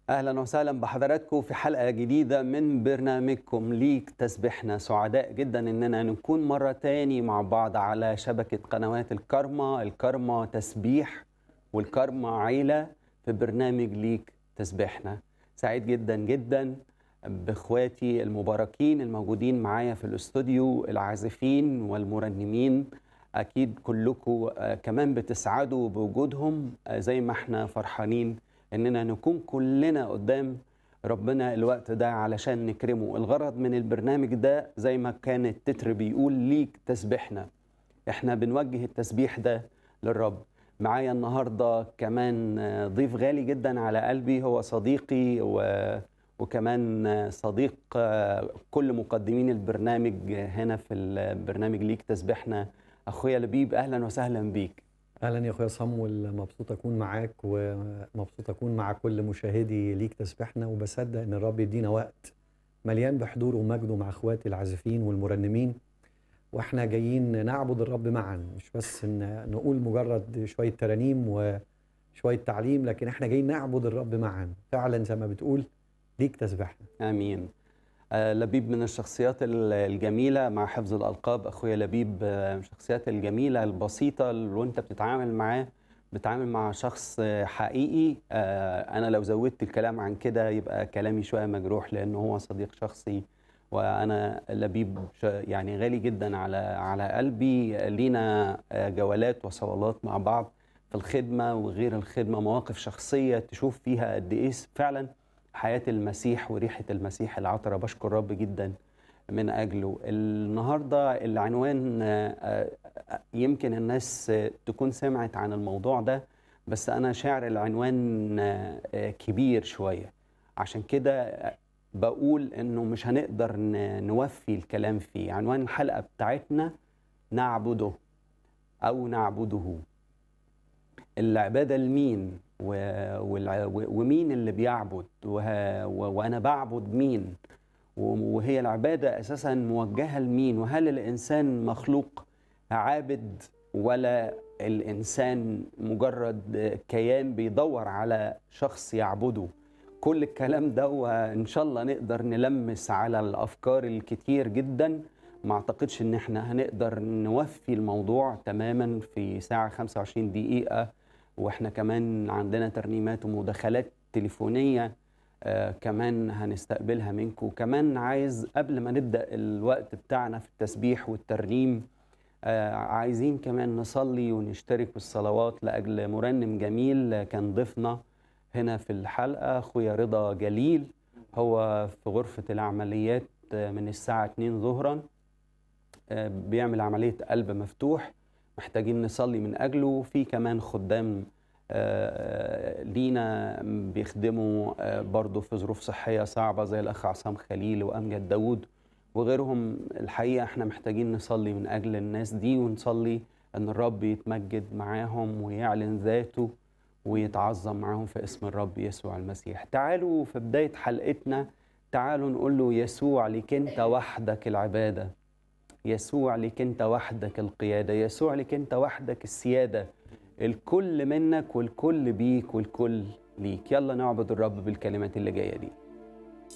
اهلا وسهلا بحضراتكم في حلقه جديده من برنامجكم ليك تسبيحنا سعداء جدا اننا نكون مره تاني مع بعض على شبكه قنوات الكرمة الكرمة تسبيح والكرمة عيله في برنامج ليك تسبيحنا سعيد جدا جدا باخواتي المباركين الموجودين معايا في الاستوديو العازفين والمرنمين اكيد كلكم كمان بتسعدوا بوجودهم آه، زي ما احنا فرحانين اننا نكون كلنا قدام ربنا الوقت ده علشان نكرمه الغرض من البرنامج ده زي ما كان التتر بيقول ليك تسبيحنا احنا بنوجه التسبيح ده للرب معايا النهارده كمان آه، ضيف غالي جدا على قلبي هو صديقي و... وكمان آه، صديق آه، كل مقدمين البرنامج هنا في البرنامج ليك تسبيحنا اخويا لبيب اهلا وسهلا بيك اهلا يا اخويا صمويل مبسوط اكون معاك ومبسوط اكون مع كل مشاهدي ليك تسبيحنا وبصدق ان الرب يدينا وقت مليان بحضوره ومجده مع اخواتي العازفين والمرنمين واحنا جايين نعبد الرب معا مش بس ان نقول مجرد شويه ترانيم وشويه تعليم لكن احنا جايين نعبد الرب معا فعلا زي ما بتقول ليك تسبيحنا امين آه، لبيب من الشخصيات ال- الجميله مع حفظ الالقاب اخويا لبيب آه، من الشخصيات الجميله البسيطه اللي وانت بتتعامل معاه بتتعامل مع شخص آه، حقيقي آه، انا لو زودت الكلام عن كده يبقى كلامي شويه مجروح لانه هو صديق شخصي وانا لبيب ش- يعني غالي جدا على على قلبي لينا آه، جولات وصولات مع بعض في الخدمه وغير الخدمه مواقف شخصيه تشوف فيها قد ايه فعلا حياة المسيح وريحة المسيح العطرة بشكر رب جدا من أجله النهاردة العنوان آه، آه، يمكن الناس آه، تكون سمعت عن الموضوع ده بس أنا شاعر العنوان آه، آه، كبير شوية عشان كده آه، بقول إنه مش هنقدر ن- نوفي الكلام فيه عنوان الحلقة بتاعتنا نعبده أو نعبده العبادة لمين و- والع- و- ومين اللي بيعبد وه- و- وأنا بعبد مين و- وهي العبادة أساسا موجهة لمين وهل الإنسان مخلوق عابد ولا الإنسان مجرد كيان بيدور على شخص يعبده كل الكلام ده وإن شاء الله نقدر نلمس على الأفكار الكتير جدا ما أعتقدش إن إحنا هنقدر نوفي الموضوع تماما في ساعة 25 دقيقة واحنا كمان عندنا ترنيمات ومداخلات تليفونيه آه كمان هنستقبلها منكم كمان عايز قبل ما نبدا الوقت بتاعنا في التسبيح والترنيم آه عايزين كمان نصلي ونشترك بالصلوات لاجل مرنم جميل آه، كان ضيفنا هنا في الحلقه اخويا رضا جليل هو في غرفه العمليات آه، من الساعه 2 ظهرا آه، بيعمل عمليه قلب مفتوح محتاجين نصلي من اجله في كمان خدام آه، لينا بيخدموا آه، برضه في ظروف صحيه صعبه زي الاخ عصام خليل وامجد داوود وغيرهم الحقيقه احنا محتاجين نصلي من اجل الناس دي ونصلي ان الرب يتمجد معاهم ويعلن ذاته ويتعظم معاهم في اسم الرب يسوع المسيح تعالوا في بدايه حلقتنا تعالوا نقول له يسوع لك انت وحدك العباده يسوع لك انت وحدك القياده يسوع لك انت وحدك السياده الكل منك والكل بيك والكل ليك يلا نعبد الرب بالكلمات اللي جايه دي